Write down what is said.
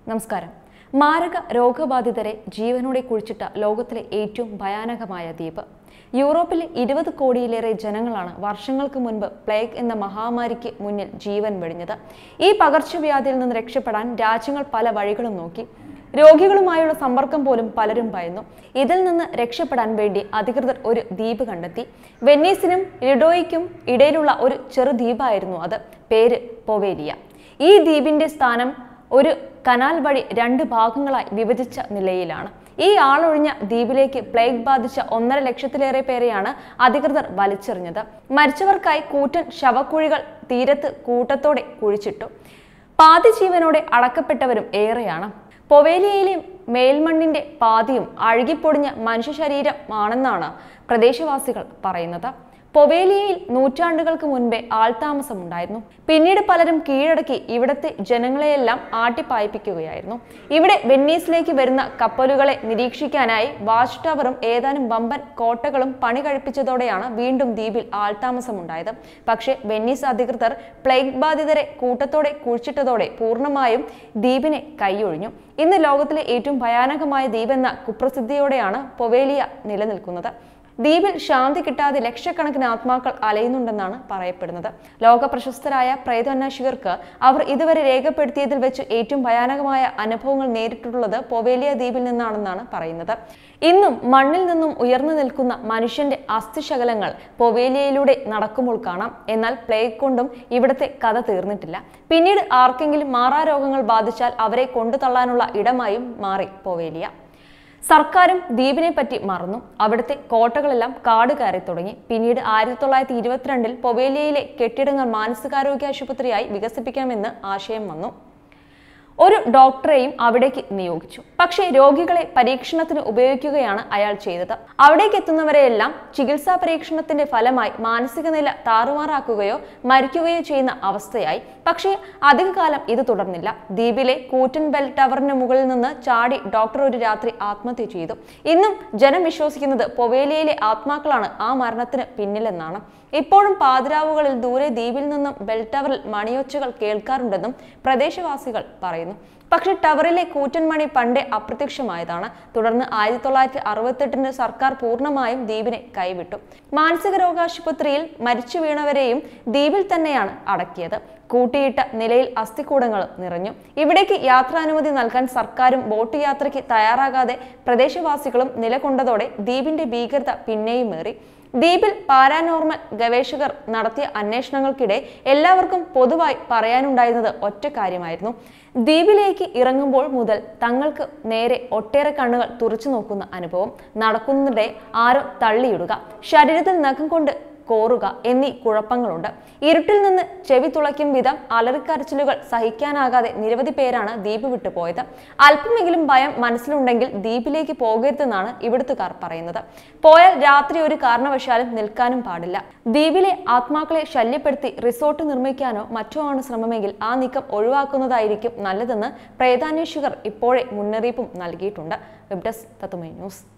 നമസ്കാരം മാരക രോഗബാധിതരെ ജീവനോടെ കുഴിച്ചിട്ട ലോകത്തിലെ ഏറ്റവും ഭയാനകമായ ദ്വീപ് യൂറോപ്പിലെ ഇരുപത് കോടിയിലേറെ ജനങ്ങളാണ് വർഷങ്ങൾക്ക് മുൻപ് പ്ലേഗ് എന്ന മഹാമാരിക്ക് മുന്നിൽ ജീവൻ വെടിഞ്ഞത് ഈ പകർച്ചവ്യാധിയിൽ നിന്ന് രക്ഷപ്പെടാൻ രാജ്യങ്ങൾ പല വഴികളും നോക്കി രോഗികളുമായുള്ള സമ്പർക്കം പോലും പലരും ഭയന്നു ഇതിൽ നിന്ന് രക്ഷപ്പെടാൻ വേണ്ടി അധികൃതർ ഒരു ദ്വീപ് കണ്ടെത്തി വെന്നീസിനും ലിഡോയ്ക്കും ഇടയിലുള്ള ഒരു ചെറു ദ്വീപായിരുന്നു അത് പേര് പൊവേലിയ ഈ ദ്വീപിന്റെ സ്ഥാനം ഒരു കനാൽ വഴി രണ്ട് ഭാഗങ്ങളായി വിഭജിച്ച നിലയിലാണ് ഈ ആളൊഴിഞ്ഞ ദ്വീപിലേക്ക് പ്ലേഗ് ബാധിച്ച ഒന്നര ലക്ഷത്തിലേറെ പേരെയാണ് അധികൃതർ വലിച്ചെറിഞ്ഞത് മരിച്ചവർക്കായി കൂറ്റൻ ശവക്കുഴികൾ തീരത്ത് കൂട്ടത്തോടെ കുഴിച്ചിട്ടു പാതി ജീവനോടെ അടക്കപ്പെട്ടവരും ഏറെയാണ് പൊവേലിയയിലെ മേൽമണ്ണിന്റെ പാതിയും അഴുകിപ്പൊടിഞ്ഞ മനുഷ്യ ശരീരമാണെന്നാണ് പ്രദേശവാസികൾ പറയുന്നത് പൊവേലിയയിൽ നൂറ്റാണ്ടുകൾക്ക് മുൻപേ ആൾതാമസമുണ്ടായിരുന്നു പിന്നീട് പലരും കീഴടക്കി ഇവിടത്തെ ജനങ്ങളെയെല്ലാം ആട്ടിപ്പായിപ്പിക്കുകയായിരുന്നു ഇവിടെ വെന്നീസിലേക്ക് വരുന്ന കപ്പലുകളെ നിരീക്ഷിക്കാനായി വാച്ച് ടവറും ഏതാനും വമ്പൻ കോട്ടകളും പണി കഴിപ്പിച്ചതോടെയാണ് വീണ്ടും ദ്വീപിൽ ആൾതാമസമുണ്ടായത് പക്ഷേ വെന്നീസ് അധികൃതർ പ്ലേഗ് ബാധിതരെ കൂട്ടത്തോടെ കുഴിച്ചിട്ടതോടെ പൂർണ്ണമായും ദ്വീപിനെ കൈയൊഴിഞ്ഞു ഇന്ന് ലോകത്തിലെ ഏറ്റവും ഭയാനകമായ ദ്വീപെന്ന കുപ്രസിദ്ധിയോടെയാണ് പൊവേലിയ നിലനിൽക്കുന്നത് ദ്വീപിൽ ശാന്തി കിട്ടാതെ ലക്ഷക്കണക്കിന് ആത്മാക്കൾ അലയുന്നുണ്ടെന്നാണ് പറയപ്പെടുന്നത് ലോക പ്രശസ്തരായ പ്രേതാന്വേഷകർക്ക് അവർ ഇതുവരെ രേഖപ്പെടുത്തിയതിൽ വെച്ച് ഏറ്റവും ഭയാനകമായ അനുഭവങ്ങൾ നേരിട്ടുള്ളത് പൊവേലിയ ദ്വീപിൽ നിന്നാണെന്നാണ് പറയുന്നത് ഇന്നും മണ്ണിൽ നിന്നും ഉയർന്നു നിൽക്കുന്ന മനുഷ്യന്റെ അസ്ഥിശകലങ്ങൾ പൊവേലിയയിലൂടെ നടക്കുമ്പോൾ കാണാം എന്നാൽ പ്ലേഗ് കൊണ്ടും ഇവിടുത്തെ കഥ തീർന്നിട്ടില്ല പിന്നീട് ആർക്കെങ്കിലും മാറാരോഗങ്ങൾ ബാധിച്ചാൽ അവരെ കൊണ്ടു തള്ളാനുള്ള ഇടമായും മാറി പൊവേലിയ സർക്കാരും ദ്വീപിനെ പറ്റി മറന്നു അവിടുത്തെ കോട്ടകളെല്ലാം കാട് കയറി തുടങ്ങി പിന്നീട് ആയിരത്തി തൊള്ളായിരത്തി ഇരുപത്തിരണ്ടിൽ പൊവേലിയയിലെ കെട്ടിടങ്ങൾ മാനസികാരോഗ്യ ആശുപത്രിയായി വികസിപ്പിക്കാമെന്ന് ആശയം വന്നു ഒരു ഡോക്ടറെയും അവിടേക്ക് നിയോഗിച്ചു പക്ഷേ രോഗികളെ പരീക്ഷണത്തിന് ഉപയോഗിക്കുകയാണ് അയാൾ ചെയ്തത് അവിടേക്ക് എത്തുന്നവരെയെല്ലാം ചികിത്സാ പരീക്ഷണത്തിന്റെ ഫലമായി മാനസിക നില താറുമാറാക്കുകയോ മരിക്കുകയോ ചെയ്യുന്ന അവസ്ഥയായി പക്ഷേ അധികകാലം ഇത് തുടർന്നില്ല ദ്വീപിലെ കൂറ്റൻ ബെൽ ടവറിന് മുകളിൽ നിന്ന് ചാടി ഡോക്ടർ ഒരു രാത്രി ആത്മഹത്യ ചെയ്തു ഇന്നും ജനം വിശ്വസിക്കുന്നത് പൊവേലിയയിലെ ആത്മാക്കളാണ് ആ മരണത്തിന് പിന്നിലെന്നാണ് ഇപ്പോഴും പാതിരാവുകളിൽ ദൂരെ ദ്വീപിൽ നിന്നും ബെൽ ടവറിൽ മണിയൊച്ചകൾ കേൾക്കാറുണ്ടെന്നും പ്രദേശവാസികൾ പറയുന്നു പക്ഷെ ടവറിലെ കൂറ്റൻ മണി പണ്ടേ അപ്രത്യക്ഷമായതാണ് തുടർന്ന് ആയിരത്തി തൊള്ളായിരത്തി അറുപത്തെട്ടിന് സർക്കാർ പൂർണ്ണമായും ദ്വീപിനെ കൈവിട്ടു മാനസിക രോഗാശുപത്രിയിൽ മരിച്ചു വീണവരെയും ദ്വീപിൽ തന്നെയാണ് അടക്കിയത് കൂട്ടിയിട്ട നിലയിൽ അസ്ഥികൂടങ്ങളും നിറഞ്ഞു ഇവിടേക്ക് യാത്രാനുമതി നൽകാൻ സർക്കാരും ബോട്ട് യാത്രയ്ക്ക് തയ്യാറാകാതെ പ്രദേശവാസികളും നിലകൊണ്ടതോടെ ദ്വീപിന്റെ ഭീകരത പിന്നെയും ഏറി ദ്വീപിൽ പാരാനോർമൽ ഗവേഷകർ നടത്തിയ അന്വേഷണങ്ങൾക്കിടെ എല്ലാവർക്കും പൊതുവായി പറയാനുണ്ടായിരുന്നത് ഒറ്റ കാര്യമായിരുന്നു ദ്വീപിലേക്ക് ഇറങ്ങുമ്പോൾ മുതൽ തങ്ങൾക്ക് നേരെ ഒട്ടേറെ കണ്ണുകൾ തുറച്ചു നോക്കുന്ന അനുഭവം നടക്കുന്നതിടെ ആരോ തള്ളിയിടുക ശരീരത്തിൽ നഖം കൊണ്ട് കോറുക എന്നീ കുഴപ്പങ്ങളുണ്ട് ഇരുട്ടിൽ നിന്ന് ചെവി തുളയ്ക്കും വിധം അലറിക്കരച്ചിലുകൾ സഹിക്കാനാകാതെ നിരവധി പേരാണ് ദ്വീപ് വിട്ടു പോയത് അല്പമെങ്കിലും ഭയം മനസ്സിലുണ്ടെങ്കിൽ ദ്വീപിലേക്ക് പോകരുതെന്നാണ് ഇവിടുത്തുകാർ പറയുന്നത് പോയാൽ രാത്രി ഒരു കാരണവശാലും നിൽക്കാനും പാടില്ല ദ്വീപിലെ ആത്മാക്കളെ ശല്യപ്പെടുത്തി റിസോർട്ട് നിർമ്മിക്കാനോ മറ്റോ ആണ് ശ്രമമെങ്കിൽ ആ നീക്കം ഒഴിവാക്കുന്നതായിരിക്കും നല്ലതെന്ന് പ്രേതാന്വേഷകർ ഇപ്പോഴേ മുന്നറിയിപ്പും നൽകിയിട്ടുണ്ട് വെബ് ഡെസ്ക് തത്തുമൈ ന്യൂസ്